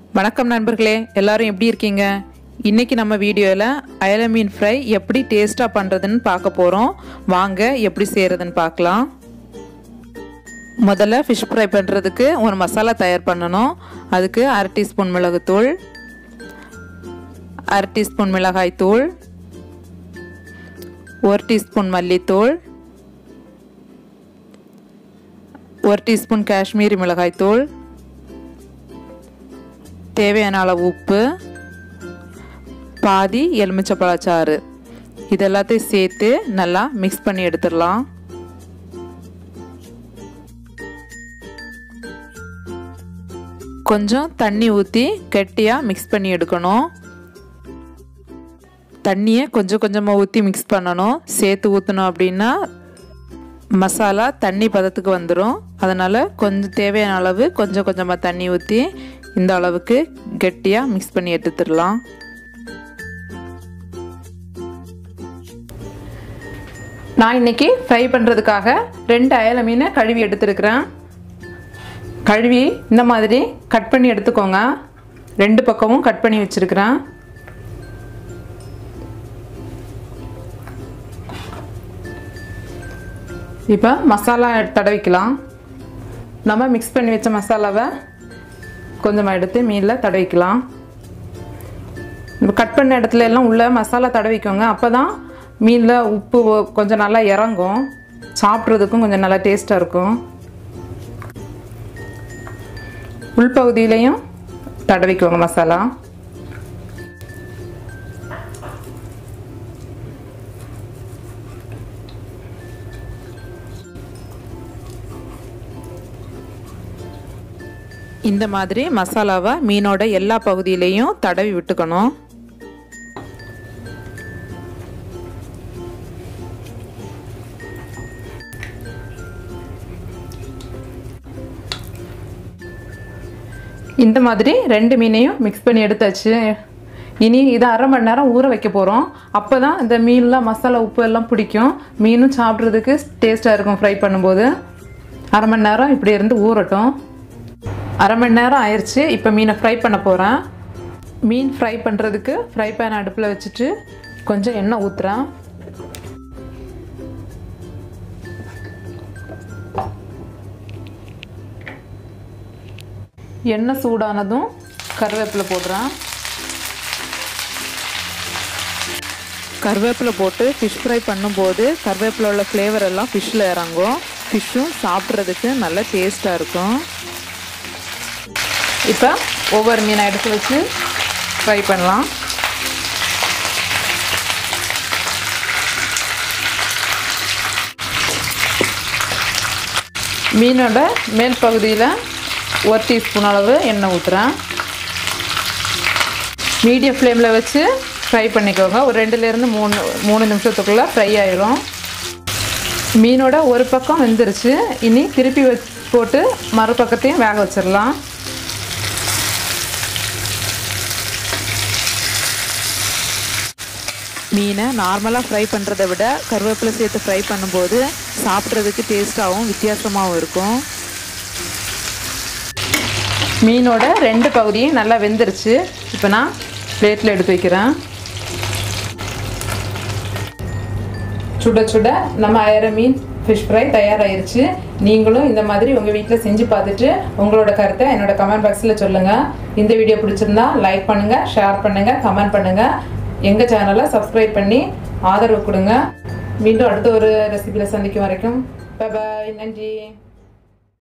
வணக்கம் நண்பர்களே எல்லாரும் எப்படி இருக்கீங்க இன்னைக்கு நம்ம வீடியோவில் அயல மீன் ஃப்ரை எப்படி டேஸ்ட்டாக பண்ணுறதுன்னு பார்க்க போகிறோம் வாங்க எப்படி செய்கிறதுன்னு பார்க்கலாம் முதல்ல ஃபிஷ் ஃப்ரை பண்ணுறதுக்கு ஒரு மசாலா தயார் பண்ணணும் அதுக்கு அரை டீஸ்பூன் மிளகுத்தூள் அரை டீஸ்பூன் மிளகாய் தூள் ஒரு டீஸ்பூன் மல்லித்தூள் ஒரு டீஸ்பூன் காஷ்மீரி மிளகாய் தூள் தேவையான அளவு உப்பு பாதி எலுமிச்சப்பழச்சாறு இது எல்லாத்தையும் சேர்த்து நல்லா மிக்ஸ் பண்ணி எடுத்துடலாம் கொஞ்சம் தண்ணி ஊற்றி கெட்டியாக மிக்ஸ் பண்ணி எடுக்கணும் தண்ணியை கொஞ்சம் கொஞ்சமாக ஊற்றி மிக்ஸ் பண்ணணும் சேர்த்து ஊற்றணும் அப்படின்னா மசாலா தண்ணி பதத்துக்கு வந்துடும் அதனால் கொஞ்சம் தேவையான அளவு கொஞ்சம் கொஞ்சமாக தண்ணி ஊற்றி இந்த அளவுக்கு கெட்டியாக மிக்ஸ் பண்ணி எடுத்துடலாம் நான் இன்னைக்கு ஃப்ரை பண்ணுறதுக்காக ரெண்டு அயல மீனை கழுவி எடுத்துருக்கிறேன் கழுவி இந்த மாதிரி கட் பண்ணி எடுத்துக்கோங்க ரெண்டு பக்கமும் கட் பண்ணி வச்சுருக்கிறேன் இப்போ மசாலா தடவிக்கலாம் நம்ம மிக்ஸ் பண்ணி வச்ச மசாலாவை கொஞ்சமாக எடுத்து மீனில் தடவிக்கலாம் இப்போ கட் பண்ண இடத்துல எல்லாம் உள்ள மசாலா தடவிக்கோங்க அப்போ தான் மீனில் உப்பு கொஞ்சம் நல்லா இறங்கும் சாப்பிட்றதுக்கும் கொஞ்சம் நல்லா டேஸ்ட்டாக இருக்கும் உள்பகுதியிலையும் தடவிக்கோங்க மசாலா இந்த மாதிரி மசாலாவை மீனோட எல்லா பகுதியிலையும் தடவி விட்டுக்கணும் இந்த மாதிரி ரெண்டு மீனையும் மிக்ஸ் பண்ணி எடுத்தாச்சு இனி இதை அரை மணி நேரம் ஊற வைக்க போகிறோம் அப்போ தான் இந்த மீன்லாம் மசாலா உப்பு எல்லாம் பிடிக்கும் மீனும் சாப்பிட்றதுக்கு டேஸ்ட்டாக இருக்கும் ஃப்ரை பண்ணும்போது அரை மணி நேரம் இப்படி இருந்து ஊறட்டும் அரை மணி நேரம் ஆயிடுச்சு இப்போ மீனை ஃப்ரை பண்ண போகிறேன் மீன் ஃப்ரை பண்ணுறதுக்கு ஃப்ரை பேன் அடுப்பில் வச்சுட்டு கொஞ்சம் எண்ணெய் ஊற்றுறேன் எண்ணெய் சூடானதும் கருவேப்பிலை போடுறேன் கருவேப்பிலை போட்டு ஃபிஷ் ஃப்ரை பண்ணும்போது கருவேப்பிலை உள்ள ஃப்ளேவர் எல்லாம் ஃபிஷ்ஷில் இறங்கும் ஃபிஷ்ஷும் சாப்பிட்றதுக்கு நல்ல டேஸ்ட்டாக இருக்கும் இப்போ ஒவ்வொரு மீனை எடுத்து வச்சு ஃப்ரை பண்ணலாம் மீனோட மேல் பகுதியில் ஒரு டீஸ்பூன் அளவு எண்ணெய் ஊற்றுறேன் மீடியம் ஃப்ளேமில் வச்சு ஃப்ரை பண்ணிக்கோங்க ஒரு ரெண்டுலேருந்து மூணு மூணு நிமிஷத்துக்குள்ளே ஃப்ரை ஆயிரும் மீனோட ஒரு பக்கம் வெந்துருச்சு இனி திருப்பி வச்சு போட்டு மறுபக்கத்தையும் வேக வச்சிடலாம் மீனை நார்மலாக ஃப்ரை பண்ணுறதை விட கருவேப்பிலை சேர்த்து ஃப்ரை பண்ணும்போது சாப்பிட்றதுக்கு டேஸ்ட்டாகவும் வித்தியாசமாகவும் இருக்கும் மீனோட ரெண்டு பகுதியும் நல்லா வெந்துருச்சு இப்போ நான் பிளேட்டில் எடுத்து வைக்கிறேன் சுட சுட நம்ம அயர மீன் ஃபிஷ் ஃப்ரை தயாராகிருச்சு நீங்களும் இந்த மாதிரி உங்கள் வீட்டில் செஞ்சு பார்த்துட்டு உங்களோட கருத்தை என்னோட கமெண்ட் பாக்ஸில் சொல்லுங்கள் இந்த வீடியோ பிடிச்சிருந்தா லைக் பண்ணுங்கள் ஷேர் பண்ணுங்கள் கமெண்ட் பண்ணுங்கள் எங்கள் சேனலை சப்ஸ்கிரைப் பண்ணி ஆதரவு கொடுங்க மீண்டும் அடுத்த ஒரு ரெசிபியில் சந்திக்கும் வரைக்கும் பாய் நன்றி